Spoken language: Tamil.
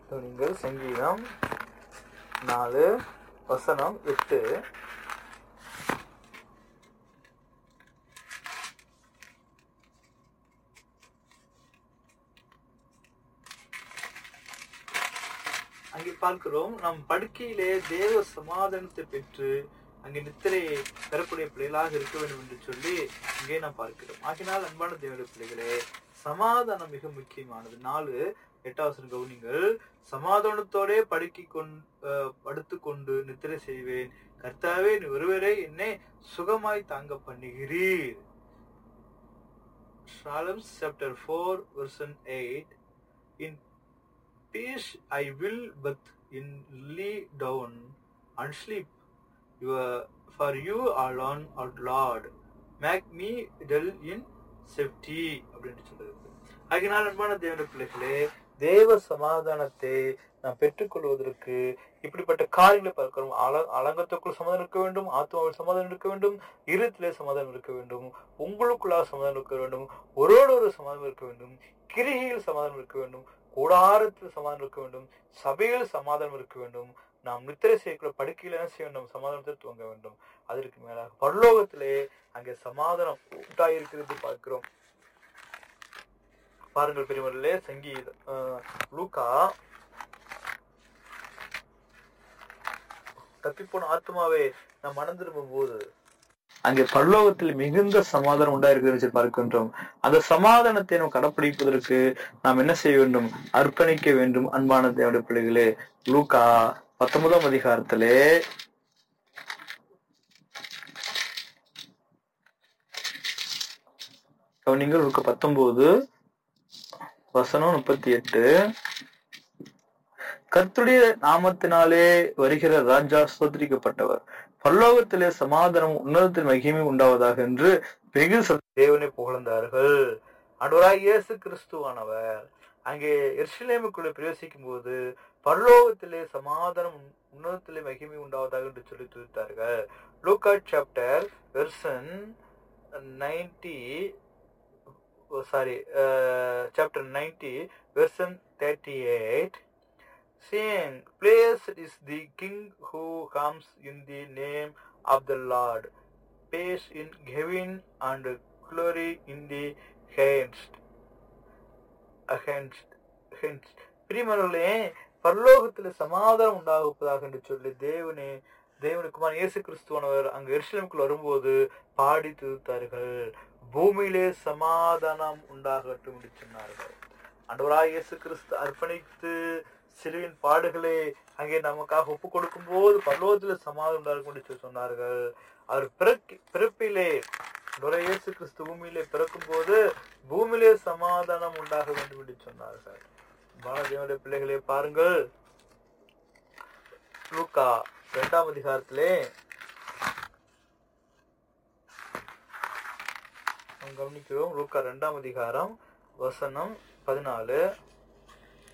நீங்கள் சங்கீதம் நாலு வசனம் எட்டு அங்கே பார்க்கிறோம் நம் படுக்கையிலே தேவ சமாதானத்தை பெற்று அங்கே நித்திரையை பெறக்கூடிய பிள்ளைகளாக இருக்க வேண்டும் என்று சொல்லி இங்கே நாம் பார்க்கிறோம் ஆகினால் அன்பான தேவனுடைய பிள்ளைகளே சமாதானம் மிக முக்கியமானது நாலு எட்டாவது கவுனிங்கள் சமாதானத்தோடே படுக்கி கொண்டு படுத்துக்கொண்டு நித்திரை செய்வேன் கர்த்தாவே நீ ஒருவரே என்னை சுகமாய் தாங்க பண்ணுகிறீர் Psalms chapter 4 verse 8 In peace I will but in lay down and sleep Your, for you alone are Lord make me dwell in safety அப்படின்னு சொல்றது ஆகினால் அன்பான தேவன பிள்ளைகளே தேவ சமாதானத்தை நாம் பெற்றுக்கொள்வதற்கு இப்படிப்பட்ட காரியங்களை பார்க்கிறோம் அல அலங்கத்துக்குள் சமாதானம் இருக்க வேண்டும் ஆத்மாவில் சமாதானம் இருக்க வேண்டும் இருத்திலே சமாதானம் இருக்க வேண்டும் உங்களுக்குள்ளாக சமாதானம் இருக்க வேண்டும் ஒருவோடு ஒரு சமாதானம் இருக்க வேண்டும் கிரிகையில் சமாதானம் இருக்க வேண்டும் கூடாரத்தில் சமாதானம் இருக்க வேண்டும் சபையில் சமாதானம் இருக்க வேண்டும் நாம் நித்திரை செய்யக்கூடிய படுக்கையில் என்ன செய்ய வேண்டும் சமாதானத்தில் துவங்க வேண்டும் அதற்கு மேலாக பரலோகத்திலே அங்கே சமாதானம் உண்டாயிருக்கிறது பார்க்கிறோம் பாருங்கள் பெரியவர்களே சங்கீத லூக்கா தப்பிப்போன ஆத்மாவே நாம் மனம் திரும்பும் போது அங்கே பரலோகத்தில் மிகுந்த சமாதானம் உண்டாயிருக்கிறது பார்க்கின்றோம் அந்த சமாதானத்தை நாம் கடைப்பிடிப்பதற்கு நாம் என்ன செய்ய வேண்டும் அர்ப்பணிக்க வேண்டும் அன்பான தேவடைய பிள்ளைகளே லூக்கா பத்தொன்பதாம் அதிகாரத்திலே நீங்கள் லூக்கா பத்தொன்பது வசனம் முப்பத்தி எட்டு கர்த்துடைய நாமத்தினாலே வருகிற ராஜா சோதரிக்கப்பட்டவர் பரலோகத்திலே சமாதானம் உன்னதத்தில் மகிமை உண்டாவதாக என்று வெகு தேவனை புகழ்ந்தார்கள் அன்வராய் இயேசு கிறிஸ்துவானவர் அங்கே எர்ஷிலேமுக்குள்ளே பிரவேசிக்கும் போது பரலோகத்திலே சமாதானம் உன்னதத்திலே மகிமை உண்டாவதாக என்று சொல்லி துதித்தார்கள் லூக்கா chapter version ninety sorry chapter ninety version thirty eight saying, Blessed is the King who comes in the name of the Lord, peace in heaven and glory in the highest. Against, against. பிரிமர்களே பரலோகத்தில் சமாதானம் உண்டாகுப்பதாக என்று சொல்லி தேவனே தேவனுக்குமார் இயேசு கிறிஸ்துவனவர் அங்கு எருசலேமுக்குள் வரும்போது பாடி துதித்தார்கள் பூமியிலே சமாதானம் உண்டாகட்டும் என்று சொன்னார்கள் அன்றவராய் இயேசு கிறிஸ்து அர்ப்பணித்து சிலுவின் பாடுகளை அங்கே நமக்காக ஒப்பு கொடுக்கும் போது பல்லோகத்தில் சமாதானம் உண்டாகும் என்று சொன்னார்கள் அவர் பிறக்கி பிறப்பிலே இயேசு கிறிஸ்து பூமியிலே பிறக்கும் போது பூமியிலே சமாதானம் உண்டாக வேண்டும் என்று சொன்னார்கள் பாலதேவனுடைய பிள்ளைகளே பாருங்கள் லூக்கா இரண்டாம் அதிகாரத்திலே நாம் கவனிக்கிறோம் லூக்கா இரண்டாம் அதிகாரம் வசனம் பதினாலு